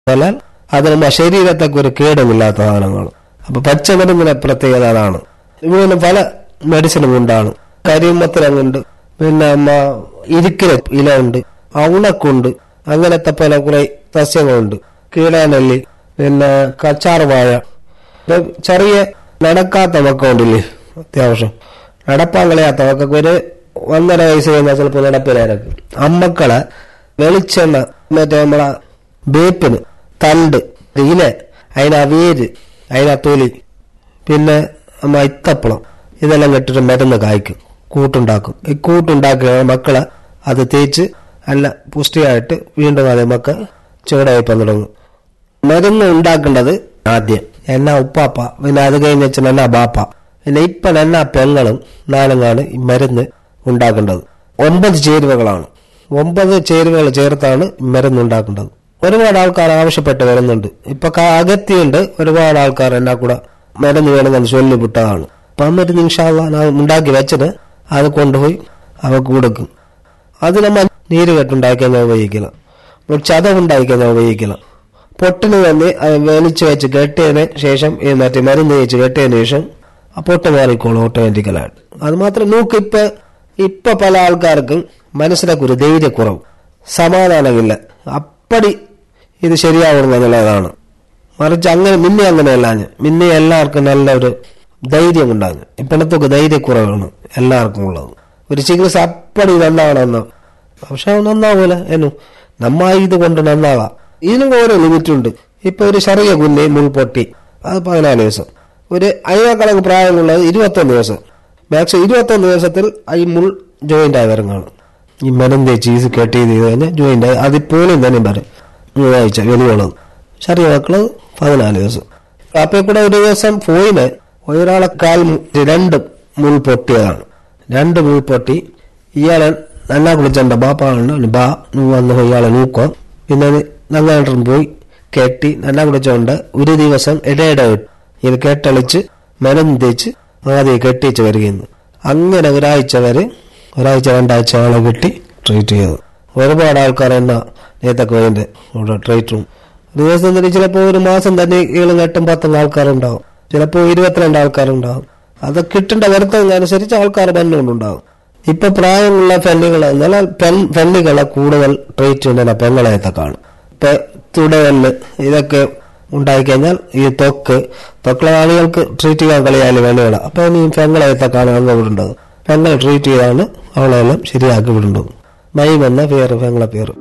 എന്നാൽ അത് നമ്മുടെ ശരീരത്തൊക്കെ ഒരു കേടുമില്ലാത്ത സാധനങ്ങൾ അപ്പൊ പച്ചമരുന്നിന്റെ പ്രത്യേകത അതാണ് ഇങ്ങനെ പല മെഡിസിനും ഉണ്ടാണ് കരിമത്തരങ്ങുണ്ട് പിന്നെ നമ്മ ഇരിക്കല ഇല ഉണ്ട് ഔണക്കുണ്ട് അങ്ങനത്തെ പല കുറെ സസ്യങ്ങളുണ്ട് കീടാനെല്ലി പിന്നെ കച്ചാർവാഴ ഇത് ചെറിയ നടക്കാത്ത മക്കളുണ്ടില്ലേ അത്യാവശ്യം നടപ്പാൻ കളയാത്ത മക്കൾക്ക് ഒരു ഒന്നര വയസ്സ് കഴിഞ്ഞാൽ ചിലപ്പോൾ നടപ്പിലായിരിക്കും അമ്മക്കളെ വെളിച്ചെണ്ണ മറ്റേ നമ്മളെ വേപ്പിന് തണ്ട് ഇല അതിനാ വേര് അതിനാ തൊലി പിന്നെ നമ്മ ഇത്തപ്പളം ഇതെല്ലാം കെട്ടിട്ട് മരുന്ന് കായ്ക്കും കൂട്ടുണ്ടാക്കും ഈ കൂട്ടുണ്ടാക്കിയ മക്കളെ അത് തേച്ച് നല്ല പുഷ്ടിയായിട്ട് വീണ്ടും അതേ മക്കൾ ചൂടായിപ്പം തുടങ്ങും മരുന്ന് ഉണ്ടാക്കേണ്ടത് ആദ്യം എന്നാ ഉപ്പാപ്പ പിന്നെ അത് കഴിഞ്ഞ് വെച്ചാൽ എന്നാ ബാപ്പ പിന്നെ ഇപ്പം എന്നാ പെങ്ങളും നാലുങ്ങാണ് ഈ മരുന്ന് ഉണ്ടാക്കേണ്ടത് ഒമ്പത് ചേരുവകളാണ് ഒമ്പത് ചേരുവകൾ ചേർത്താണ് ഈ മരുന്ന് ഉണ്ടാക്കേണ്ടത് ഒരുപാട് ആൾക്കാർ ആവശ്യപ്പെട്ട് വരുന്നുണ്ട് ഇപ്പൊ ക- അകത്തിയുണ്ട് ഒരുപാട് ആൾക്കാർ എന്നാ കൂടെ മരുന്ന് വേണമെന്ന് ചൊല്ലി വിട്ടതാണ് അപ്പൊ ആ മരുന്ന് ഇൻഷാല്ല ഞാൻ ഉണ്ടാക്കി വെച്ചിട്ട് അത് കൊണ്ടുപോയി അവർക്ക് കൊടുക്കും അത് നമ്മൾ നീര് കെട്ടുണ്ടാക്കാൻ ഉപയോഗിക്കണം ചതവുണ്ടാക്കാൻ ഉപയോഗിക്കണം പൊട്ടിന് തന്നെ അത് വലിച്ചു വെച്ച് കെട്ടിയതിന് ശേഷം ഈ മറ്റേ മരുന്ന് വെച്ച് കെട്ടിയതിന് ശേഷം ആ പൊട്ട് മാറിക്കോളും ഓട്ടോമാറ്റിക്കലായിട്ട് അത് മാത്രം നോക്ക് ഇപ്പൊ ഇപ്പൊ പല ആൾക്കാർക്കും മനസ്സിലൊക്കെ ഒരു ധൈര്യക്കുറവ് സമാധാനമില്ല അപ്പടി ഇത് ശരിയാവണം എന്നുള്ളതാണ് മറിച്ച് അങ്ങനെ മിന്നെ അങ്ങനെയല്ല ഞാൻ മിന്നെ എല്ലാവർക്കും നല്ല ഒരു ധൈര്യം ഉണ്ടാകും ഇപ്പോഴത്തൊക്കെ ധൈര്യക്കുറവാണ് എല്ലാവർക്കും ഉള്ളത് ഒരു ചികിത്സ അപ്പടി നന്നാവണമെന്ന് പക്ഷെ അത് നന്നാവൂല എന്നു നമ്മ ഇത് കൊണ്ട് നന്നാകാം ഇതിനും ഓരോ ലിമിറ്റ് ഉണ്ട് ഇപ്പൊ ഒരു ചെറിയ കുഞ്ഞ് മുൾപൊട്ടി അത് പതിനാല് ദിവസം ഒരു അതിനേക്കാളും പ്രായമുള്ളത് ഇരുപത്തൊന്ന് ദിവസം മാക്സിമം ഇരുപത്തൊന്ന് ദിവസത്തിൽ ഈ മുൾ ജോയിന്റ് ആയി വരുന്നതാണ് ഈ മനം തേച്ച് ചീസ് കെട്ട് ചെയ്ത് കഴിഞ്ഞാൽ ജോയിന്റ് ആയി അതിപ്പോലും തന്നെ വരും മൂന്നാഴ്ച വലിയുള്ളത് ചെറിയ മക്കള് പതിനാല് ദിവസം അപ്പൊ കൂടെ ഒരു ദിവസം പോയിന് ഒരാളെ കാൽ മു- രണ്ട് മുൾ പൊട്ടിയതാണ് രണ്ട് മുൾ പൊട്ടി ഇയാളെ നന്നാ കുളിച്ചണ്ട ബാപ്പാണ് ബാ നീ വന്ന് ഇയാളെ നോക്കുക പിന്നെ നന്നായിട്ടും പോയി കെട്ടി നന്നാ കുളിച്ചോണ്ട് ഒരു ദിവസം ഇടയിട വിട്ട് ഇത് കെട്ടളിച്ച് മനം തേച്ച് ആദ്യം കെട്ടിച്ച് വരികയെന്ന് അങ്ങനെ ഒരാഴ്ച വരെ ഒരാഴ്ച രണ്ടാഴ്ച ആളെ കെട്ടി ട്രീറ്റ് ചെയ്തു ഒരുപാട് ആൾക്കാർ എന്നാ നേത്തൊക്കെ വേണ്ടി ഇവിടെ ട്രീറ്റ് റൂം ഒരു ദിവസം തന്നെ ചിലപ്പോൾ ഒരു മാസം തന്നെ ഏഴും എട്ടും പത്തും ആൾക്കാരുണ്ടാവും ചിലപ്പോൾ ഇരുപത്തിരണ്ട് ആൾക്കാരുണ്ടാവും അത് കിട്ടേണ്ട വരുത്തതിനനുസരിച്ച് ആൾക്കാർ വന്നുകൊണ്ടുണ്ടാവും ഇപ്പൊ പ്രായമുള്ള പെണ്ണുകൾ എന്നാൽ പെൺ പെണ്ണുകളെ കൂടുതൽ ട്രീറ്റ് ചെയ്യുന്ന പെങ്ങളെത്തൊക്കെയാണ് ഇപ്പൊ തുടയല് ഇതൊക്കെ ഉണ്ടായിക്കഴിഞ്ഞാൽ ഈ ത്വക്ക് ത്വക്കുള്ള ആളുകൾക്ക് ട്രീറ്റ് ചെയ്യാൻ കളിയാല് പെണ്ണുകളെ അപ്പൊ ഇനി പെങ്ങളെത്തൊക്കെയാണ് അങ്ങ് വിടേണ്ടത് പെങ്ങളെ ട്രീറ്റ് ചെയ്താണ് അവളെല്ലാം ശരിയാക്കി വിടേണ്ടത് മൈം എന്ന പേര് പെങ്ങളെ പേര്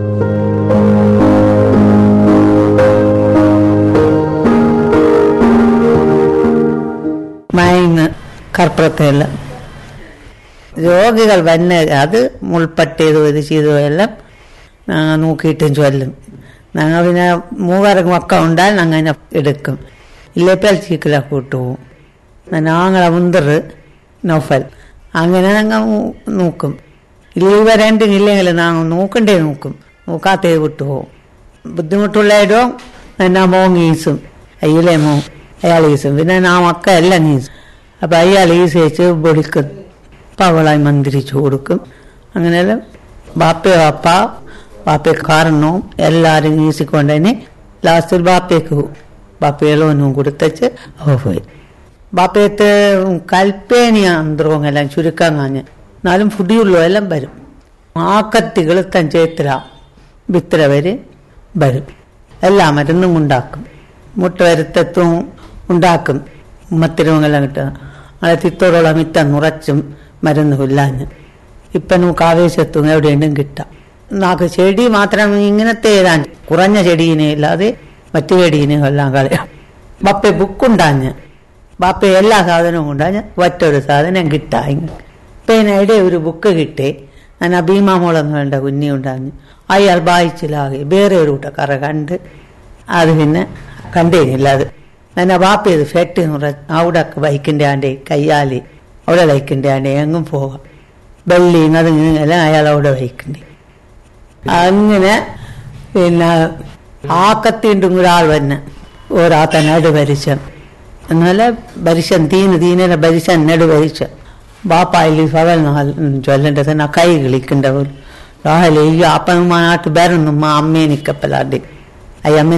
മയങ്ങ് കർപ്പുറത്തെല്ല രോഗികൾ വന്ന അത് മുൾപ്പട്ടിയതും ഇത് ചെയ്തതും എല്ലാം ഞങ്ങൾ നോക്കിയിട്ടും ചൊല്ലും ഞങ്ങൾ പിന്നെ മൂവാറ് മക്ക ഉണ്ടാൽ ഞങ്ങൾ അതിനെ എടുക്കും ഇല്ലേപ്പൽ ചീക്കില കൂട്ടുപോകും ഞങ്ങളെ മുന്തറ് നൗഫൽ അങ്ങനെ ഞങ്ങൾ നോക്കും ഇല്ല വരണ്ടെങ്കിൽ ഇല്ലെങ്കിൽ ഞങ്ങൾ നോക്കണ്ടേ നോക്കും നോക്കാത്തേ വിട്ടുപോകും ബുദ്ധിമുട്ടുള്ളയിടവും എന്നാ മോൻ ഈസും അയ്യലേ മോ അയാൾ ഈസും പിന്നെ ആ മക്ക എല്ലാം ഈസും അപ്പം അയാൾ ഈസ് വെച്ച് പൊടിക്കും പവളായി മന്ത്രിച്ചു കൊടുക്കും അങ്ങനെയെല്ലാം ബാപ്പയെ വാപ്പ ബാപ്പയെ കാരണവും എല്ലാവരും ഈസിക്കൊണ്ടതിന് ലാസ്റ്റിൽ ബാപ്പയ്ക്ക് പോകും ബാപ്പയെല്ലാം കൊടുത്തച്ച് അവ പോയി ബാപ്പയത്ത് കൽപ്പേനിയ അന്തരവുമെല്ലാം ചുരുക്കാൻ കാഞ്ഞ് എന്നാലും ഫുഡിയുള്ളൂ എല്ലാം വരും ആക്കത്തികൾ തഞ്ചേത്ര വിത്ര വരെ വരും എല്ലാ മരുന്നും ഉണ്ടാക്കും മുട്ട വരുത്തത്തും ഉണ്ടാക്കും മത്തിരവുമെല്ലാം കിട്ടുക അത് തിത്തോടുള്ള മിറ്റ നുറച്ചും മരുന്ന് കൊല്ലാഞ്ഞ് ഇപ്പം നമുക്ക് ആവേശത്തും എവിടെയുണ്ടും കിട്ടാം നാക്ക് ചെടി മാത്രം ഇങ്ങനത്തെ ഏതാൻ കുറഞ്ഞ ചെടീനെ ഇല്ലാതെ മറ്റു ചെടീനെ എല്ലാം കളയാം ബപ്പ ബുക്കുണ്ടാഞ്ഞ് ബാപ്പ എല്ലാ സാധനവും ഉണ്ടാഞ്ഞ് ഒറ്റൊരു സാധനം കിട്ടാ പിന്നെ ഇടെ ഒരു ബുക്ക് കിട്ടി ഞാൻ ആ ഭീമാമോളെന്ന് വേണ്ട കുഞ്ഞി ഉണ്ടാഞ്ഞ് അയാൾ വായിച്ചിലാകെ വേറെ ഒരു കൂട്ടക്കാരെ കണ്ട് അത് പിന്നെ കണ്ടേനില്ല അത് ഞാൻ ബാപ്പ ഇത് ഫെറ്റ് എന്ന് പറഞ്ഞ അവിടെ ബൈക്കിന്റെ ആണ്ടേ കയ്യാലി അവിടെ ബൈക്കിന്റെ ആണ്ടേ എങ്ങും പോവാം വെള്ളി അത് ഇങ്ങനെ അയാൾ അവിടെ ബൈക്കിന്റെ അങ്ങനെ പിന്നെ ആക്കത്തിണ്ടും ഒരാൾ വന്നെ ഒരാത്ത നടു ഭരിച്ചൻ എന്നാല് ഭരിച്ചൻ തീന് തീനെ ഭരിച്ചൻ നടു ഭരിച്ചൻ ബാപ്പായി പകൽ ചൊല്ലണ്ട തന്നെ കൈ കളിക്കണ്ട പോലും രാഹലെ ഈ അപ്പനുമാനാട്ട് ബരന്നു അമ്മേ നിക്കപ്പലാണ്ട് അയ്യമ്മ